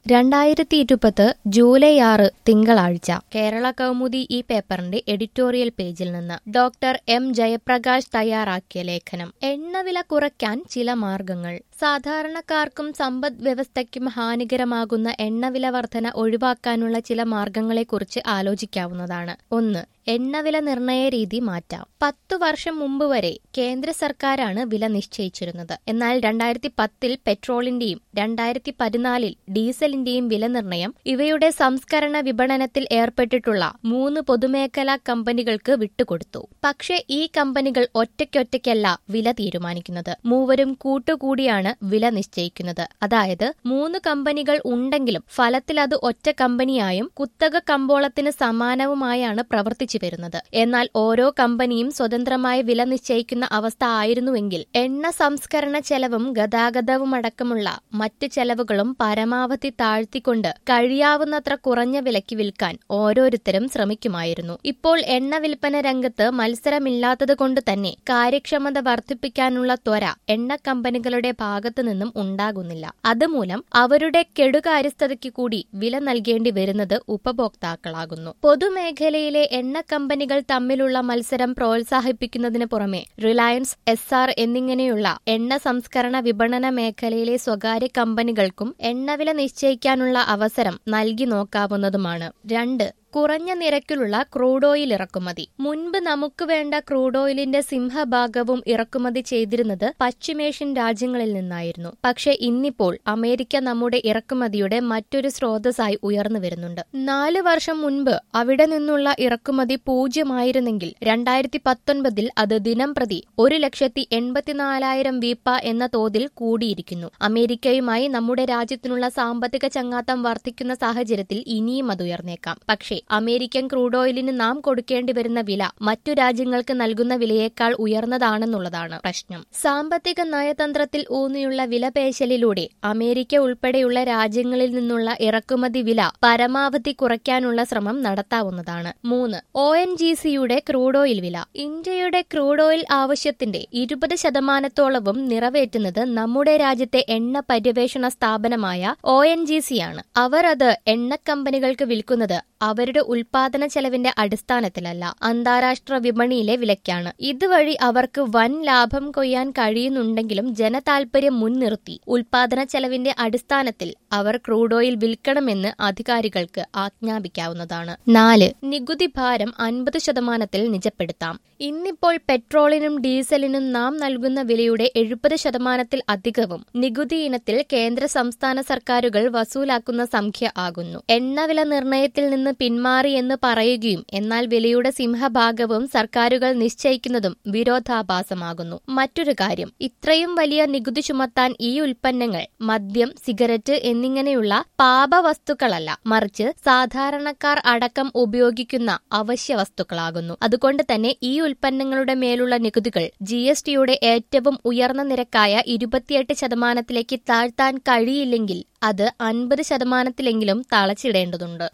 രണ്ടായിരത്തി ഇരുപത് ജൂലൈ ആറ് തിങ്കളാഴ്ച കേരള കൗമുദി ഈ പേപ്പറിന്റെ എഡിറ്റോറിയൽ പേജിൽ നിന്ന് ഡോക്ടർ എം ജയപ്രകാശ് തയ്യാറാക്കിയ ലേഖനം എണ്ണവില കുറയ്ക്കാൻ ചില മാർഗങ്ങൾ സാധാരണക്കാർക്കും സമ്പദ് വ്യവസ്ഥയ്ക്കും ഹാനികരമാകുന്ന എണ്ണവില വർധന ഒഴിവാക്കാനുള്ള ചില മാർഗങ്ങളെക്കുറിച്ച് ആലോചിക്കാവുന്നതാണ് ഒന്ന് എണ്ണവില നിർണയ രീതി മാറ്റാം പത്തു വർഷം മുമ്പ് വരെ കേന്ദ്ര സർക്കാരാണ് വില നിശ്ചയിച്ചിരുന്നത് എന്നാൽ രണ്ടായിരത്തി പത്തിൽ പെട്രോളിന്റെയും രണ്ടായിരത്തി പതിനാലിൽ ഡീസലിന്റെയും വില നിർണയം ഇവയുടെ സംസ്കരണ വിപണനത്തിൽ ഏർപ്പെട്ടിട്ടുള്ള മൂന്ന് പൊതുമേഖലാ കമ്പനികൾക്ക് വിട്ടുകൊടുത്തു പക്ഷേ ഈ കമ്പനികൾ ഒറ്റയ്ക്കൊറ്റയ്ക്കല്ല വില തീരുമാനിക്കുന്നത് മൂവരും കൂട്ടുകൂടിയാണ് വില നിശ്ചയിക്കുന്നത് അതായത് മൂന്ന് കമ്പനികൾ ഉണ്ടെങ്കിലും ഫലത്തിൽ അത് ഒറ്റ കമ്പനിയായും കുത്തക കമ്പോളത്തിന് സമാനവുമായാണ് പ്രവർത്തിച്ചു വരുന്നത് എന്നാൽ ഓരോ കമ്പനിയും സ്വതന്ത്രമായി വില നിശ്ചയിക്കുന്ന അവസ്ഥ ആയിരുന്നുവെങ്കിൽ എണ്ണ സംസ്കരണ ചെലവും ഗതാഗതവുമടക്കമുള്ള മറ്റ് ചെലവുകളും പരമാവധി താഴ്ത്തിക്കൊണ്ട് കഴിയാവുന്നത്ര കുറഞ്ഞ വിലയ്ക്ക് വിൽക്കാൻ ഓരോരുത്തരും ശ്രമിക്കുമായിരുന്നു ഇപ്പോൾ എണ്ണ വിൽപ്പന രംഗത്ത് മത്സരമില്ലാത്തതുകൊണ്ട് തന്നെ കാര്യക്ഷമത വർദ്ധിപ്പിക്കാനുള്ള ത്വര എണ്ണ കമ്പനികളുടെ ഭാഗത്തു നിന്നും ഉണ്ടാകുന്നില്ല അതുമൂലം അവരുടെ കെടുകാര്യസ്ഥതയ്ക്ക് കൂടി വില നൽകേണ്ടി വരുന്നത് ഉപഭോക്താക്കളാകുന്നു പൊതുമേഖലയിലെ എണ്ണ കമ്പനികൾ തമ്മിലുള്ള മത്സരം പ്രോത്സാഹിപ്പിക്കുന്നതിന് പുറമെ റിലയൻസ് എസ് ആർ എന്നിങ്ങനെയുള്ള എണ്ണ സംസ്കരണ വിപണന മേഖലയിലെ സ്വകാര്യ കമ്പനികൾക്കും എണ്ണവില നിശ്ചയിക്കാനുള്ള അവസരം നൽകി നോക്കാവുന്നതുമാണ് രണ്ട് കുറഞ്ഞ നിരക്കിലുള്ള ക്രൂഡ് ഓയിൽ ഇറക്കുമതി മുൻപ് നമുക്ക് വേണ്ട ക്രൂഡ് ഓയിലിന്റെ സിംഹഭാഗവും ഇറക്കുമതി ചെയ്തിരുന്നത് പശ്ചിമേഷ്യൻ രാജ്യങ്ങളിൽ നിന്നായിരുന്നു പക്ഷേ ഇന്നിപ്പോൾ അമേരിക്ക നമ്മുടെ ഇറക്കുമതിയുടെ മറ്റൊരു സ്രോതസ്സായി ഉയർന്നു വരുന്നുണ്ട് നാല് വർഷം മുൻപ് അവിടെ നിന്നുള്ള ഇറക്കുമതി പൂജ്യമായിരുന്നെങ്കിൽ രണ്ടായിരത്തി പത്തൊൻപതിൽ അത് ദിനം പ്രതി ഒരു ലക്ഷത്തി എൺപത്തിനാലായിരം വീപ്പ എന്ന തോതിൽ കൂടിയിരിക്കുന്നു അമേരിക്കയുമായി നമ്മുടെ രാജ്യത്തിനുള്ള സാമ്പത്തിക ചങ്ങാത്തം വർദ്ധിക്കുന്ന സാഹചര്യത്തിൽ ഇനിയും അത് ഉയർന്നേക്കാം പക്ഷേ അമേരിക്കൻ ക്രൂഡ് ഓയിലിന് നാം കൊടുക്കേണ്ടി വരുന്ന വില മറ്റു രാജ്യങ്ങൾക്ക് നൽകുന്ന വിലയേക്കാൾ ഉയർന്നതാണെന്നുള്ളതാണ് പ്രശ്നം സാമ്പത്തിക നയതന്ത്രത്തിൽ ഊന്നിയുള്ള വിലപേശലിലൂടെ അമേരിക്ക ഉൾപ്പെടെയുള്ള രാജ്യങ്ങളിൽ നിന്നുള്ള ഇറക്കുമതി വില പരമാവധി കുറയ്ക്കാനുള്ള ശ്രമം നടത്താവുന്നതാണ് മൂന്ന് ഒ എൻ ജി സിയുടെ ക്രൂഡ് ഓയിൽ വില ഇന്ത്യയുടെ ക്രൂഡ് ഓയിൽ ആവശ്യത്തിന്റെ ഇരുപത് ശതമാനത്തോളവും നിറവേറ്റുന്നത് നമ്മുടെ രാജ്യത്തെ എണ്ണ പര്യവേഷണ സ്ഥാപനമായ ഒ എൻ ജി സി ആണ് അവർ അത് എണ്ണ കമ്പനികൾക്ക് വിൽക്കുന്നത് അവരുടെ ഉൽപാദന ചെലവിന്റെ അടിസ്ഥാനത്തിലല്ല അന്താരാഷ്ട്ര വിപണിയിലെ വിലയ്ക്കാണ് ഇതുവഴി അവർക്ക് വൻ ലാഭം കൊയ്യാൻ കഴിയുന്നുണ്ടെങ്കിലും ജനതാൽപര്യം മുൻനിർത്തി ഉൽപാദന ചെലവിന്റെ അടിസ്ഥാനത്തിൽ അവർ ക്രൂഡ് ഓയിൽ വിൽക്കണമെന്ന് അധികാരികൾക്ക് ആജ്ഞാപിക്കാവുന്നതാണ് നാല് നികുതി ഭാരം അൻപത് ശതമാനത്തിൽ നിജപ്പെടുത്താം ഇന്നിപ്പോൾ പെട്രോളിനും ഡീസലിനും നാം നൽകുന്ന വിലയുടെ എഴുപത് ശതമാനത്തിൽ അധികവും നികുതി ഇനത്തിൽ കേന്ദ്ര സംസ്ഥാന സർക്കാരുകൾ വസൂലാക്കുന്ന സംഖ്യ ആകുന്നു എണ്ണവില നിർണയത്തിൽ നിന്ന് പിന്മാറി എന്ന് പറയുകയും എന്നാൽ വിലയുടെ സിംഹഭാഗവും സർക്കാരുകൾ നിശ്ചയിക്കുന്നതും വിരോധാഭാസമാകുന്നു മറ്റൊരു കാര്യം ഇത്രയും വലിയ നികുതി ചുമത്താൻ ഈ ഉൽപ്പന്നങ്ങൾ മദ്യം സിഗരറ്റ് എന്നിങ്ങനെയുള്ള പാപവസ്തുക്കളല്ല മറിച്ച് സാധാരണക്കാർ അടക്കം ഉപയോഗിക്കുന്ന അവശ്യ വസ്തുക്കളാകുന്നു അതുകൊണ്ട് തന്നെ ഈ ഉൽപ്പന്നങ്ങളുടെ മേലുള്ള നികുതികൾ ജി എസ് ടിയുടെ ഏറ്റവും ഉയർന്ന നിരക്കായ ഇരുപത്തിയെട്ട് ശതമാനത്തിലേക്ക് താഴ്ത്താൻ കഴിയില്ലെങ്കിൽ അത് അൻപത് ശതമാനത്തിലെങ്കിലും തളച്ചിടേണ്ടതുണ്ട്